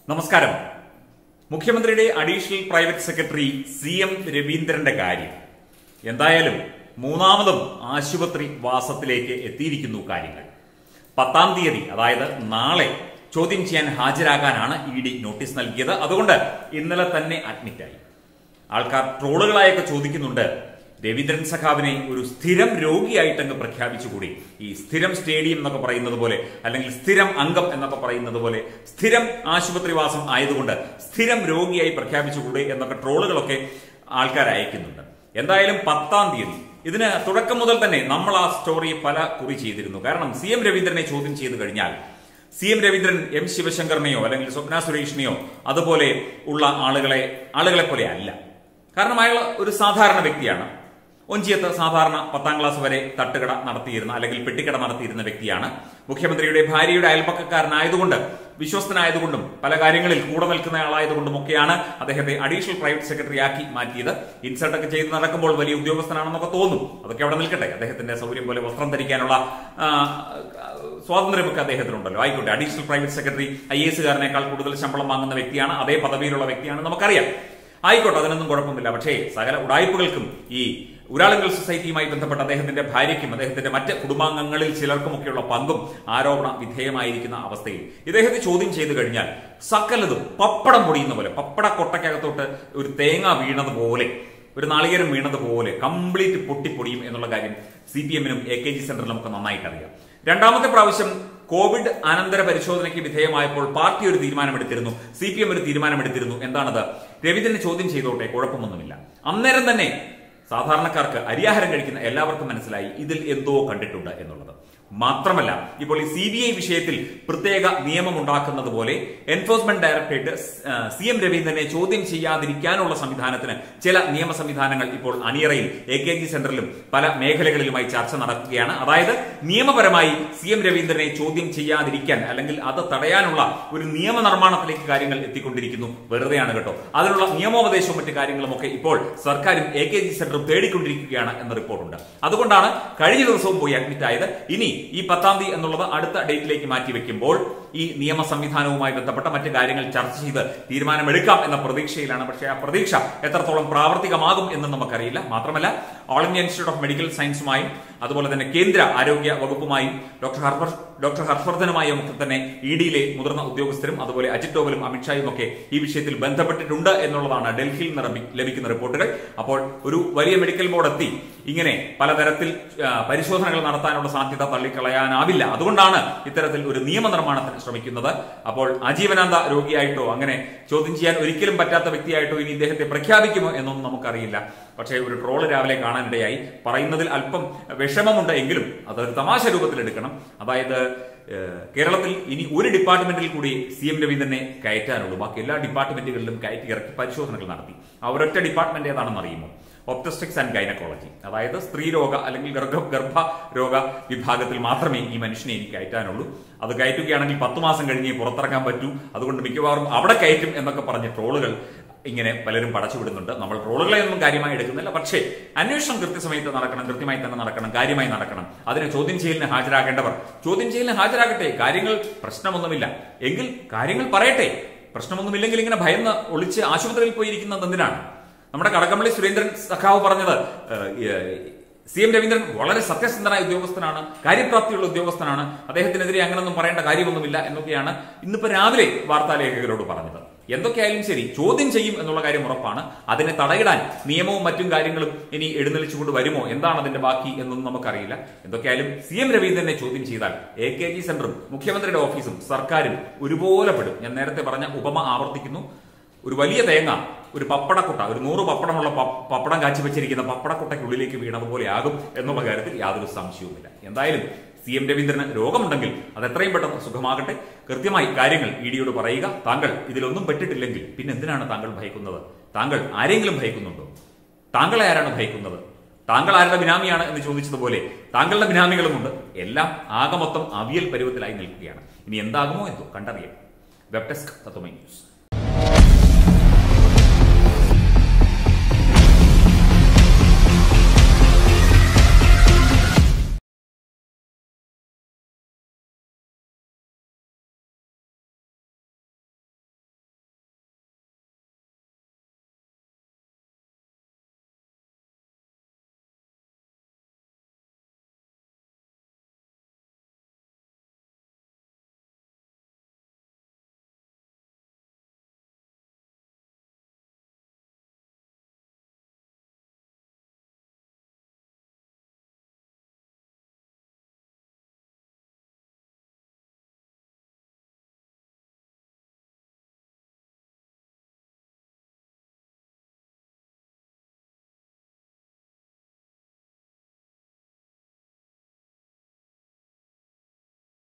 നമസ്കാരം മുഖ്യമന്ത്രിയുടെ additional private secretary C M രവീന്ദ്രന്റെ കാര്യം എന്തായാലും മൂന്നാമതും ആശുപത്രി വാസത്തിലേക്ക് എത്തിയിരിക്കുന്നു കാര്യങ്ങൾ പത്താം തീയതി അതായത് നാളെ ചോദ്യം ചെയ്യാൻ ഹാജരാകാനാണ് ഇ ഡി നോട്ടീസ് നൽകിയത് അതുകൊണ്ട് ഇന്നലെ തന്നെ അഡ്മിറ്റായി ആൾക്കാർ ട്രോളുകളായൊക്കെ ചോദിക്കുന്നുണ്ട് രവീന്ദ്രൻ സഖാവിനെ ഒരു സ്ഥിരം രോഗിയായിട്ടങ്ങ് പ്രഖ്യാപിച്ചുകൂടി ഈ സ്ഥിരം സ്റ്റേഡിയം എന്നൊക്കെ പറയുന്നത് പോലെ അല്ലെങ്കിൽ സ്ഥിരം അംഗം എന്നൊക്കെ പറയുന്നത് പോലെ സ്ഥിരം ആശുപത്രിവാസം ആയതുകൊണ്ട് സ്ഥിരം രോഗിയായി പ്രഖ്യാപിച്ചുകൂടി എന്നൊക്കെ ട്രോളുകളൊക്കെ ആൾക്കാർ അയക്കുന്നുണ്ട് എന്തായാലും പത്താം തീയതി ഇതിന് തുടക്കം മുതൽ തന്നെ നമ്മൾ ആ സ്റ്റോറി പല കുറി ചെയ്തിരുന്നു കാരണം സി എം രവീന്ദ്രനെ ചോദ്യം ചെയ്തു കഴിഞ്ഞാൽ സി എം രവീന്ദ്രൻ എം ശിവശങ്കറിനെയോ അല്ലെങ്കിൽ സ്വപ്ന സുരേഷിനെയോ അതുപോലെ ഉള്ള ആളുകളെ ആളുകളെ പോലെ അല്ല കാരണം അയാൾ ഒരു സാധാരണ വ്യക്തിയാണ് ഒഞ്ചിയത്ത് സാധാരണ പത്താം ക്ലാസ് വരെ തട്ടുകട നടത്തിയിരുന്ന അല്ലെങ്കിൽ പെട്ടിക്കട നടത്തിയിരുന്ന വ്യക്തിയാണ് മുഖ്യമന്ത്രിയുടെ ഭാര്യയുടെ അയൽപ്പക്കക്കാരനായതുകൊണ്ട് വിശ്വസ്തനായതുകൊണ്ടും പല കാര്യങ്ങളിൽ കൂടെ നിൽക്കുന്ന ആളായതുകൊണ്ടും ഒക്കെയാണ് അദ്ദേഹത്തെ അഡീഷണൽ പ്രൈവറ്റ് സെക്രട്ടറി ആക്കി മാറ്റിയത് ഇൻസൾട്ട് ഒക്കെ ചെയ്ത് നടക്കുമ്പോൾ വലിയ ഉദ്യോഗസ്ഥനാണെന്നൊക്കെ തോന്നും അതൊക്കെ അവിടെ നിൽക്കട്ടെ അദ്ദേഹത്തിന്റെ സൗകര്യം പോലെ വസ്ത്രം ധരിക്കാനുള്ള ആ, സ്വാതന്ത്ര്യമൊക്കെ അദ്ദേഹത്തിനുണ്ടല്ലോ ആയിക്കോട്ടെ additional private secretary I S കാരനേക്കാൾ കൂടുതൽ ശമ്പളം വാങ്ങുന്ന വ്യക്തിയാണ് അതേ പദവിയിലുള്ള വ്യക്തിയാണ് നമുക്കറിയാം ആയിക്കോട്ടെ അതിനൊന്നും കുഴപ്പമില്ല പക്ഷേ സകല ഉടായ്പകൾക്കും ഈ ഉരാളുങ്കൽ സൊസൈറ്റിയുമായി ബന്ധപ്പെട്ട അദ്ദേഹത്തിന്റെ ഭാര്യയ്ക്കും അദ്ദേഹത്തിന്റെ മറ്റ് കുടുംബാംഗങ്ങളിൽ ചിലർക്കുമൊക്കെയുള്ള പങ്കും ആരോപണ വിധേയമായിരിക്കുന്ന അവസ്ഥയിൽ ഇദ്ദേഹത്തെ ചോദ്യം ചെയ്തു കഴിഞ്ഞാൽ സകലതും പപ്പടം പൊടിയുന്ന പോലെ പപ്പട കൊട്ടയ്ക്കകത്തോട്ട് ഒരു തേങ്ങ വീണതുപോലെ ഒരു നാളികേരം വീണതുപോലെ കംപ്ലീറ്റ് പൊട്ടിപ്പൊടിയും എന്നുള്ള കാര്യം സി പി എമ്മിനും എ കെ ജി സെന്ററിലും ഒക്കെ നന്നായിട്ട് അറിയാം രണ്ടാമത്തെ പ്രാവശ്യം കോവിഡ് അനന്തര പരിശോധനയ്ക്ക് വിധേയമായപ്പോൾ പാർട്ടി ഒരു തീരുമാനമെടുത്തിരുന്നു സി പി എം ഒരു തീരുമാനമെടുത്തിരുന്നു എന്താണത് രവീന്ദ്രനെ ചോദ്യം ചെയ്തോട്ടെ കുഴപ്പമൊന്നുമില്ല അന്നേരം തന്നെ സാധാരണക്കാർക്ക് അരിയാഹാരം കഴിക്കുന്ന എല്ലാവർക്കും മനസ്സിലായി ഇതിൽ എന്തോ കണ്ടിട്ടുണ്ട് എന്നുള്ളത് മാത്രമല്ല ഇപ്പോൾ ഈ സി ബി ഐ വിഷയത്തിൽ പ്രത്യേക നിയമം ഉണ്ടാക്കുന്നത് പോലെ എൻഫോഴ്സ്മെന്റ് ഡയറക്ടറേറ്റ് സി എം രവീന്ദ്രനെ ചോദ്യം ചെയ്യാതിരിക്കാനുള്ള സംവിധാനത്തിന് ചില നിയമ സംവിധാനങ്ങൾ ഇപ്പോൾ അണിയറയിൽ എ കെ ജി സെന്ററിലും പല മേഖലകളിലുമായി ചർച്ച നടക്കുകയാണ് അതായത് നിയമപരമായി സി എം രവീന്ദ്രനെ ചോദ്യം ചെയ്യാതിരിക്കാൻ അല്ലെങ്കിൽ അത് തടയാനുള്ള ഒരു നിയമനിർമ്മാണത്തിലേക്ക് കാര്യങ്ങൾ എത്തിക്കൊണ്ടിരിക്കുന്നു വെറുതെയാണ് കേട്ടോ അതിനുള്ള നിയമോപദേശവും മറ്റു കാര്യങ്ങളും ഒക്കെ ഇപ്പോൾ സർക്കാരും എ കെ ജി സെന്ററും തേടിക്കൊണ്ടിരിക്കുകയാണ് എന്ന റിപ്പോർട്ടുണ്ട് അതുകൊണ്ടാണ് കഴിഞ്ഞ ദിവസവും പോയി അഡ്മിറ്റ് ആയത് ഇനി ഈ പത്താം തീയതി എന്നുള്ളത് അടുത്ത ഡേറ്റിലേക്ക് മാറ്റിവെക്കുമ്പോൾ ഈ നിയമ സംവിധാനവുമായി ബന്ധപ്പെട്ട മറ്റു കാര്യങ്ങൾ ചർച്ച ചെയ്ത് തീരുമാനമെടുക്കാം എന്ന പ്രതീക്ഷയിലാണ് പക്ഷേ ആ പ്രതീക്ഷ എത്രത്തോളം പ്രാവർത്തികമാകും എന്ന് നമുക്കറിയില്ല മാത്രമല്ല all India institute of medical സയൻസുമായും അതുപോലെ തന്നെ കേന്ദ്ര ആരോഗ്യ വകുപ്പുമായും ഡോക്ടർ ഹർഷ ഡോക്ടർ ഹർഷവർദ്ധനുമായും ഒക്കെ തന്നെ ഇ ഡിയിലെ മുതിർന്ന ഉദ്യോഗസ്ഥരും അതുപോലെ അജിത് ഡോവലും അമിത്ഷായും ഒക്കെ ഈ വിഷയത്തിൽ ബന്ധപ്പെട്ടിട്ടുണ്ട് എന്നുള്ളതാണ് ഡൽഹിയിൽ നിന്ന് ലഭി- ലഭിക്കുന്ന റിപ്പോർട്ടുകൾ അപ്പോൾ ഒരു വലിയ മെഡിക്കൽ ബോർഡ് എത്തി ഇങ്ങനെ പലതരത്തിൽ ആ, പരിശോധനകൾ നടത്താനുള്ള സാധ്യത തള്ളിക്കളയാനാവില്ല അതുകൊണ്ടാണ് ഇത്തരത്തിൽ ഒരു നിയമനിർമ്മാണത്തിന് ശ്രമിക്കുന്നത് അപ്പോൾ ആജീവനാന്ത രോഗിയായിട്ടോ അങ്ങനെ ചോദ്യം ചെയ്യാൻ ഒരിക്കലും പറ്റാത്ത വ്യക്തിയായിട്ടോ ഇനി ഇദ്ദേഹത്തെ പ്രഖ്യാപിക്കുമോ എന്നൊന്നും നമുക്കറിയില്ല പക്ഷേ ഒരു ട്രോള് രാവിലെ കാണാനിടയായി പറയുന്നതിൽ അല്പം വിഷമമുണ്ട് എങ്കിലും അതൊരു തമാശ രൂപത്തിൽ എടുക്കണം അതായത് ഏഹ്, കേരളത്തിൽ ഇനി ഒരു ഡിപ്പാർട്ട്മെന്റിൽ കൂടി സി എം രവീന്ദ്രനെ കയറ്റാനുള്ളൂ ബാക്കി എല്ലാ ഡിപ്പാർട്ട്മെന്റുകളിലും കയറ്റി ഇറക്കി പരിശോധനകൾ നടത്തി ആ ഒരൊറ്റ ഡിപ്പാർട്ട്മെന്റ് ഏതാണെന്ന് അറിയുമോ ഒപ്റ്റസ്റ്റിക്സ് ആൻഡ് ഗൈനക്കോളജി അതായത് സ്ത്രീ രോഗ അല്ലെങ്കിൽ ഗർഭ ഗർഭ രോഗ വിഭാഗത്തിൽ മാത്രമേ ഈ മനുഷ്യനെ ഇനി കയറ്റാനുള്ളൂ അത് കയറ്റുകയാണെങ്കിൽ പത്ത് മാസം കഴിഞ്ഞേ പുറത്തിറക്കാൻ പറ്റൂ അതുകൊണ്ട് മിക്കവാറും അവിടെ കയറ്റും എന്നൊക്കെ പറഞ്ഞ ട്രോളുകൾ ഇങ്ങനെ പലരും പടച്ചുവിടുന്നുണ്ട് നമ്മൾ ട്രോളുകളെ ഒന്നും കാര്യമായി എടുക്കുന്നില്ല പക്ഷേ അന്വേഷണം കൃത്യസമയത്ത് നടക്കണം കൃത്യമായി തന്നെ നടക്കണം കാര്യമായി നടക്കണം അതിന് ചോദ്യം ചെയ്യലിന് ഹാജരാകേണ്ടവർ ചോദ്യം ചെയ്യലിന് ഹാജരാകട്ടെ കാര്യങ്ങൾ പ്രശ്നമൊന്നുമില്ല എങ്കിൽ കാര്യങ്ങൾ പറയട്ടെ പ്രശ്നമൊന്നുമില്ലെങ്കിൽ ഇങ്ങനെ ഭയന്ന് ഒളിച്ച് ആശുപത്രിയിൽ പോയിരിക്കുന്നത് എന്തിനാണ് നമ്മുടെ കടകംപള്ളി സുരേന്ദ്രൻ സഖാവ് പറഞ്ഞത് ഏഹ്, ഏഹ്, സി എം രവീന്ദ്രൻ വളരെ സത്യസന്ധനായ ഉദ്യോഗസ്ഥനാണ് കാര്യപ്രാപ്തിയുള്ള ഉദ്യോഗസ്ഥനാണ് അദ്ദേഹത്തിനെതിരെ അങ്ങനൊന്നും പറയേണ്ട കാര്യമൊന്നുമില്ല എന്നൊക്കെയാണ് ഇന്നിപ്പോ രാവിലെ വാർത്താലേഖകരോട് പറഞ്ഞത് എന്തൊക്കെയായാലും ശരി ചോദ്യം ചെയ്യും എന്നുള്ള കാര്യം ഉറപ്പാണ് അതിനെ തടയിടാൻ നിയമവും മറ്റും കാര്യങ്ങളും ഇനി എഴുന്നള്ളിച്ചുകൊണ്ട് വരുമോ എന്താണ് അതിന്റെ ബാക്കി എന്നൊന്നും നമുക്കറിയില്ല എന്തൊക്കെയായാലും സി എം രവീന്ദ്രനെ ചോദ്യം ചെയ്താൽ എ കെ ജി സെന്ററും മുഖ്യമന്ത്രിയുടെ ഓഫീസും സർക്കാരും ഒരുപോലെ പെടും ഞാൻ നേരത്തെ പറഞ്ഞ ഉപമ ആവർത്തിക്കുന്നു ഒരു വലിയ തേങ്ങ ഒരു പപ്പടക്കുട്ട ഒരു നൂറ് പപ്പടമുള്ള പ- പപ്പടം കാച്ചി വെച്ചിരിക്കുന്ന പപ്പടക്കുട്ടയ്ക്കുള്ളിലേക്ക് വീണതുപോലെ ആകും എന്നുള്ള കാര്യത്തിൽ യാതൊരു സംശയവുമില്ല എന്തായാലും സി എം രവീന്ദ്രന് രോഗമുണ്ടെങ്കിൽ അത് എത്രയും പെട്ടെന്ന് സുഖമാകട്ടെ കൃത്യമായി കാര്യങ്ങൾ ഇ ഡിയോട് പറയുക താങ്കൾ ഇതിലൊന്നും പറ്റിട്ടില്ലെങ്കിൽ പിന്നെ എന്തിനാണ് താങ്കൾ ഭയക്കുന്നത് താങ്കൾ ആരെങ്കിലും ഭയക്കുന്നുണ്ടോ താങ്കളെ ആരാണ് ഭയക്കുന്നത് താങ്കൾ ആരുടെ ബിനാമിയാണ് എന്ന് ചോദിച്ചതുപോലെ താങ്കളുടെ ബിനാമികളുമുണ്ട് എല്ലാം ആകെ മൊത്തം അവിയൽ പരുവത്തിലായി നിൽക്കുകയാണ് ഇനി എന്താകുമോ എന്തോ കണ്ടറിയാം വെബ് ഡെസ്ക് തത്വമൈ ന്യൂസ്